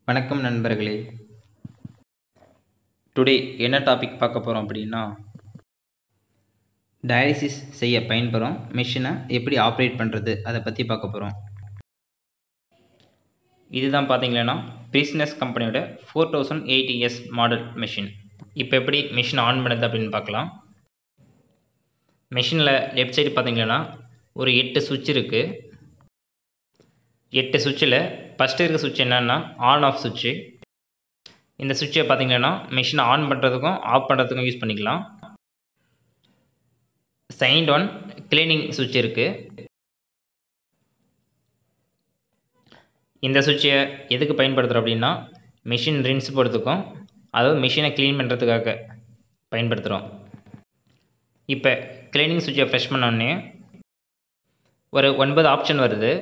வணக்கம் நண்பர்களே டுடே என்ன டாபிக் பார்க்க போகிறோம் அப்படின்னா டயாலிசிஸ் செய்ய பயன்பெறும் மிஷினை எப்படி ஆப்ரேட் பண்ணுறது அதை பற்றி பார்க்க போகிறோம் இதுதான் பார்த்தீங்கன்னா பிஸ்னஸ் கம்பெனியோட four thousand eighty S model machine இப்போ எப்படி மிஷின் ஆன் பண்ணுது அப்படின்னு பார்க்கலாம் மிஷினில் லெஃப்ட் சைடு பார்த்தீங்கன்னா ஒரு எட்டு சுவிட்ச் இருக்குது எட்டு சுவிட்சில் ஃபஸ்ட்டு இருக்க சுவிட்ச் என்னென்னா ஆன் ஆஃப் சுவிட்சு இந்த சுவிட்சை பார்த்தீங்கன்னா மிஷினை ஆன் பண்ணுறதுக்கும் ஆஃப் பண்ணுறதுக்கும் யூஸ் பண்ணிக்கலாம் சைண்ட் ஒன் கிளீனிங் சுவிட்ச் இருக்குது இந்த சுவிட்சை எதுக்கு பயன்படுத்துகிறோம் அப்படின்னா மிஷின் ரின்ஸ் போடுறதுக்கும் அதாவது மிஷினை க்ளீன் பண்ணுறதுக்காக பயன்படுத்துகிறோம் இப்போ க்ளீனிங் சுவிட்சை ஃப்ரெஷ் பண்ணோடனே ஒரு ஒன்பது ஆப்ஷன் வருது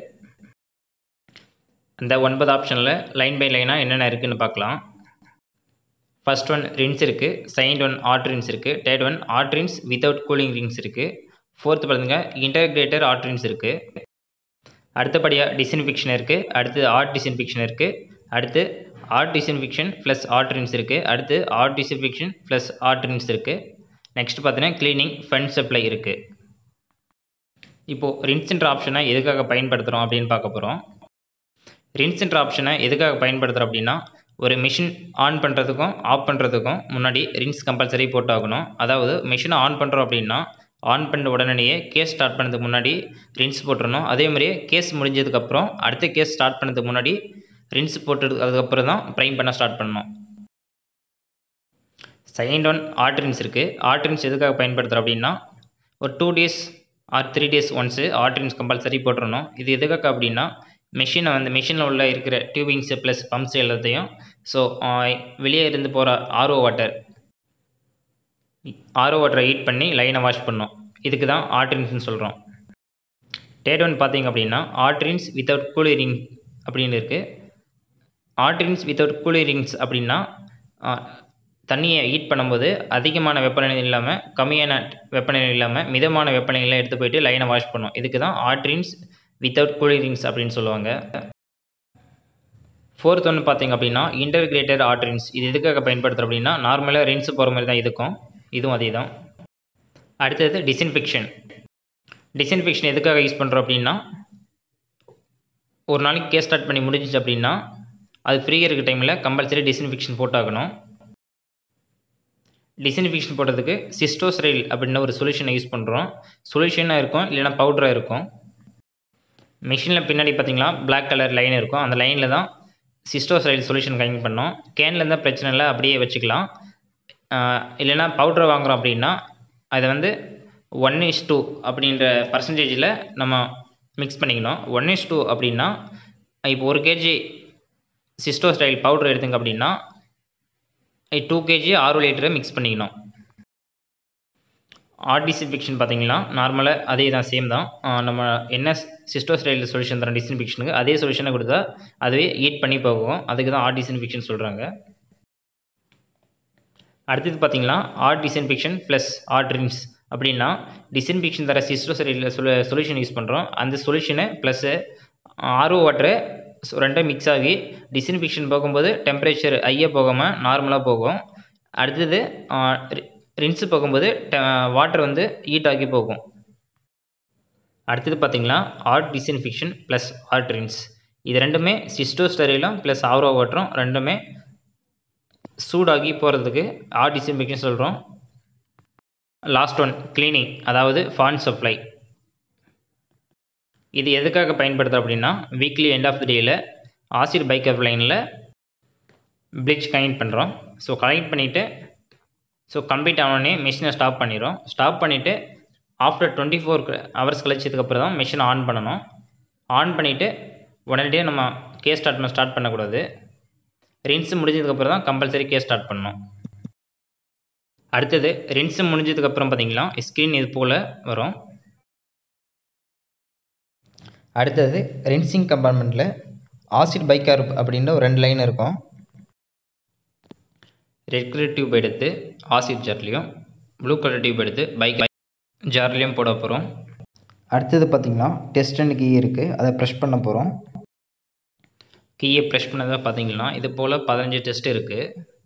அந்த ஒன்பது ஆப்ஷனில் லைன் பை லைனாக என்னென்ன இருக்குதுன்னு பார்க்கலாம் ஃபஸ்ட் ஒன் ரின்ஸ் இருக்குது செகண்ட் ஒன் ஆட் ரின்ஸ் இருக்குது third one hot rinse without cooling rinse இருக்குது ஃபோர்த்து பாருங்க இன்டகிரேட்டர் ஆட் ரின்ஸ் இருக்குது அடுத்தபடியாக டிஸ்இன்ஃபெக்ஷன் இருக்குது அடுத்து ஆர்ட் டிஸ்இன்ஃபெக்ஷன் இருக்குது அடுத்து hot disinfection plus hot rinse இருக்குது அடுத்து hot disinfection plus hot rinse இருக்குது நெக்ஸ்ட் பார்த்தீங்கன்னா க்ளீனிங் ஃபண்ட் சப்ளை இருக்குது இப்போது ரின்ஸ்ன்ற ஆப்ஷனை எதுக்காக பயன்படுத்துகிறோம் அப்படின்னு பார்க்க போகிறோம் ரின்ஸ்ன்ற ஆப்ஷனை எதுக்காக பயன்படுத்துகிறோம் அப்படின்னா ஒரு மிஷின் ஆன் பண்ணுறதுக்கும் ஆஃப் பண்ணுறதுக்கும் முன்னாடி ரின்ஸ் கம்பல்சரி போட்டாகணும் அதாவது மிஷினை ஆன் பண்ணுறோம் அப்படின்னா ஆன் பண்ண உடனேயே கேஸ் ஸ்டார்ட் பண்ணதுக்கு முன்னாடி ரின்ஸ் போட்டுறணும் அதே மாதிரியே கேஸ் முடிஞ்சதுக்கப்புறம் அடுத்த கேஸ் ஸ்டார்ட் பண்ணதுக்கு முன்னாடி ரின்ஸ் போட்டு அதுக்கப்புறம் தான் ப்ரைம் பண்ண ஸ்டார்ட் பண்ணணும் செகண்ட் ஒன் ஆர்ட் ரின்ஸ் இருக்குது ஆர்ட் ரின்ஸ் எதுக்காக பயன்படுத்துகிறோம் அப்படின்னா ஒரு two days or three days once hot rinse compulsory போட்டுறணும் இது எதுக்காக அப்படின்னா மிஷினை வந்து மிஷினில் உள்ள இருக்கிற டியூபிங்ஸு ப்ளஸ் பம்ப்ஸ் எல்லாத்தையும் ஸோ வெளியே இருந்து போகிற ஆர்ஓ வாட்டர் ஆர்ஓ வாட்டரை ஹீட் பண்ணி லைனை வாஷ் பண்ணோம் இதுக்கு தான் ஆர்ட்ரின்ஸ்னு சொல்கிறோம் டேட் ஒன் பார்த்தீங்க அப்படின்னா ஆர்ட்ரின்ஸ் வித்தவுட் கூலிரிங் அப்படின்னு இருக்குது ஆர்ட்ரின்ஸ் வித்தவுட் கூலிரிங்ஸ் அப்படின்னா தண்ணியை ஹீட் பண்ணும்போது அதிகமான வெப்பநிலை இல்லாமல் கம்மியான வெப்பநிலை இல்லாமல் மிதமான வெப்பநிலையில் எடுத்து போயிட்டு லைனை வாஷ் பண்ணோம் இதுக்கு தான் ஆர்ட்ரின்ஸ் வித்தவுட் கூலிங்ஸ் அப்படின்னு சொல்லுவாங்க ஃபோர்த் ஒன்று பார்த்தீங்க அப்படின்னா இன்டர்கிரேட்டட் ஆர்ட்ரின்ஸ் இது எதுக்காக பயன்படுத்துகிறோம் அப்படின்னா நார்மலாக ரின்ஸ் போகிற மாதிரி தான் இதுக்கும் இதுவும் அதே தான் அடுத்தது டிஸ்இன்ஃபெக்ஷன் டிஸ்இன்ஃபெக்ஷன் எதுக்காக யூஸ் பண்ணுறோம் அப்படின்னா ஒரு நாளைக்கு கேஸ் ஸ்டார்ட் பண்ணி முடிஞ்சிச்சு அப்படின்னா அது ஃப்ரீயாக இருக்க டைமில் கம்பல்சரி டிஸ்இன்ஃபெக்ஷன் போட்டாகணும் டிஸ்இன்ஃபெக்ஷன் போடுறதுக்கு சிஸ்டோஸ்ரைல் அப்படின்ற ஒரு சொல்யூஷனை யூஸ் பண்ணுறோம் சொல்யூஷனாக இருக்கும் இல்லைனா பவுடராக இருக்கும் மிஷினில் பின்னாடி பார்த்தீங்களா பிளாக் கலர் லைன் இருக்கும் அந்த லைனில் தான் சிஸ்டோஸ்ரைல் சொல்யூஷன் கனெக்ட் பண்ணோம் கேனில் இருந்தால் பிரச்சனை இல்லை அப்படியே வச்சுக்கலாம் இல்லைனா பவுடர் வாங்குகிறோம் அப்படின்னா அதை வந்து ஒன் இஸ் டூ அப்படின்ற பர்சன்டேஜில் நம்ம மிக்ஸ் பண்ணிக்கணும் ஒன் இஸ் டூ அப்படின்னா இப்போ ஒரு கேஜி சிஸ்டோஸ்டைல் பவுடர் எடுத்துங்க அப்படின்னா டூ கேஜி ஆறு லிட்டரை மிக்ஸ் பண்ணிக்கணும் ஆர்ட் டிஸ்இன்ஃபெக்ஷன் பார்த்தீங்கன்னா நார்மலாக அதே தான் சேம் தான் நம்ம என்ன சிஸ்டோஸ்டைல் சொல்யூஷன் தரோம் டிஸ்இன்ஃபெக்ஷனுக்கு அதே சொல்யூஷனை கொடுத்தா அதுவே ஹீட் பண்ணி போகும் அதுக்கு தான் ஆர்ட் டிஸ்இன்ஃபெக்ஷன் சொல்கிறாங்க அடுத்தது பார்த்தீங்கன்னா hot disinfection plus hot rinse அப்படின்னா டிஸ்இன்ஃபெக்ஷன் தர சிஸ்டோஸ்டைலில் சொல சொல்யூஷன் யூஸ் பண்ணுறோம் அந்த சொல்யூஷனை ப்ளஸ்ஸு ஆர்ஓ வாட்டரை ரெண்டும் மிக்ஸ் ஆகி டிஸ்இன்ஃபெக்ஷன் போகும்போது டெம்பரேச்சர் ஐயாக போகாமல் நார்மலாக போகும் அடுத்தது ரின்ஸு போகும்போது வாட்டர் வந்து ஹீட் ஆகி போகும் அடுத்தது பார்த்திங்கன்னா hot disinfection plus hot rinse இது ரெண்டுமே சிஸ்டோஸ்டரிலும் ப்ளஸ் ஆர்ஓ வாட்டரும் ரெண்டுமே சூடாகி போகிறதுக்கு ஆர்ட் டிஸ்இன்ஃபெக்ஷன் சொல்கிறோம் லாஸ்ட் ஒன் க்ளீனிங் அதாவது ஃபான் சப்ளை இது எதுக்காக பயன்படுத்துகிறோம் அப்படின்னா வீக்லி எண்ட் ஆஃப் த டேயில் ஆசிட் பைக்கர் லைனில் ப்ளீச் கனெக்ட் பண்ணுறோம் ஸோ கனெக்ட் பண்ணிவிட்டு ஸோ கம்ப்ளீட் ஆனோடனே மிஷினை ஸ்டாப் பண்ணிடும் ஸ்டாப் பண்ணிவிட்டு ஆஃப்டர் டுவெண்ட்டி ஃபோர் ஹவர்ஸ் கழிச்சதுக்கப்புறம் தான் மிஷினை ஆன் பண்ணணும் ஆன் பண்ணிவிட்டு உடனடியாக நம்ம கேஸ் ஸ்டார்ட் பண்ண ஸ்டார்ட் பண்ணக்கூடாது ரின்ஸு முடிஞ்சதுக்கப்புறம் தான் கம்பல்சரி கேஸ் ஸ்டார்ட் பண்ணணும் அடுத்தது ரின்ஸு முடிஞ்சதுக்கப்புறம் பார்த்தீங்கன்னா ஸ்க்ரீன் இது போல் வரும் அடுத்தது ரின்சிங் கம்பார்ட்மெண்ட்டில் ஆசிட் பைக்கார்ப் அப்படின்ற ஒரு ரெண்டு லைன் இருக்கும் ரெட் கலர் டியூப் எடுத்து ஆசிட் ஜார்லேயும் ப்ளூ கலர் டியூப் எடுத்து பைக் ஜார்லேயும் போட போகிறோம் அடுத்தது பார்த்திங்கன்னா டெஸ்ட் அண்ட் கீ இருக்குது அதை ப்ரெஷ் பண்ண போகிறோம் கீயை ப்ரெஷ் பண்ணதாக பார்த்தீங்கன்னா இது போல் பதினஞ்சு டெஸ்ட் இருக்குது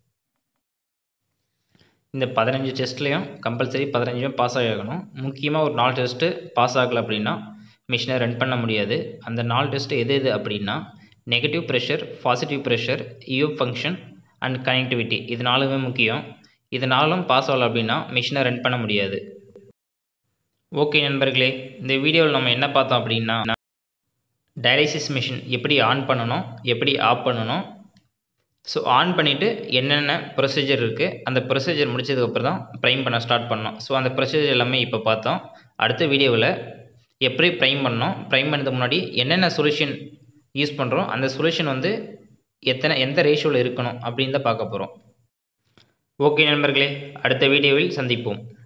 இந்த பதினஞ்சு டெஸ்ட்லேயும் கம்பல்சரி பதினஞ்சும் பாஸ் ஆகணும் முக்கியமாக ஒரு நாலு டெஸ்ட்டு பாஸ் ஆகலை அப்படின்னா மிஷினை ரன் பண்ண முடியாது அந்த நாலு டெஸ்ட்டு எது எது அப்படின்னா நெகட்டிவ் ப்ரெஷர் பாசிட்டிவ் ப்ரெஷர் இயூ ஃபங்க்ஷன் அண்ட் கனெக்டிவிட்டி இது நாலுமே முக்கியம் இது நாலும் பாஸ் ஆகலை அப்படின்னா மிஷினை ரன் பண்ண முடியாது ஓகே நண்பர்களே இந்த வீடியோவில் நம்ம என்ன பார்த்தோம் அப்படின்னா டயாலிசிஸ் மிஷின் எப்படி ஆன் பண்ணணும் எப்படி ஆஃப் பண்ணணும் ஸோ ஆன் பண்ணிவிட்டு என்னென்ன ப்ரொசீஜர் இருக்குது அந்த ப்ரொசீஜர் முடிச்சதுக்கப்புறம் தான் ப்ரைம் பண்ண ஸ்டார்ட் பண்ணோம் ஸோ அந்த ப்ரொசீஜர் எல்லாமே இப்போ பார்த்தோம் அடுத்த வீடியோவில் எப்படி ப்ரைம் பண்ணோம் ப்ரைம் பண்ணதுக்கு முன்னாடி என்னென்ன சொல்யூஷன் யூஸ் பண்ணுறோம் அந்த சொல்யூஷன் வந்து எத்தனை எந்த ரேஷியோவில் இருக்கணும் அப்படின்னு தான் பார்க்க போகிறோம் ஓகே நண்பர்களே அடுத்த வீடியோவில் சந்திப்போம்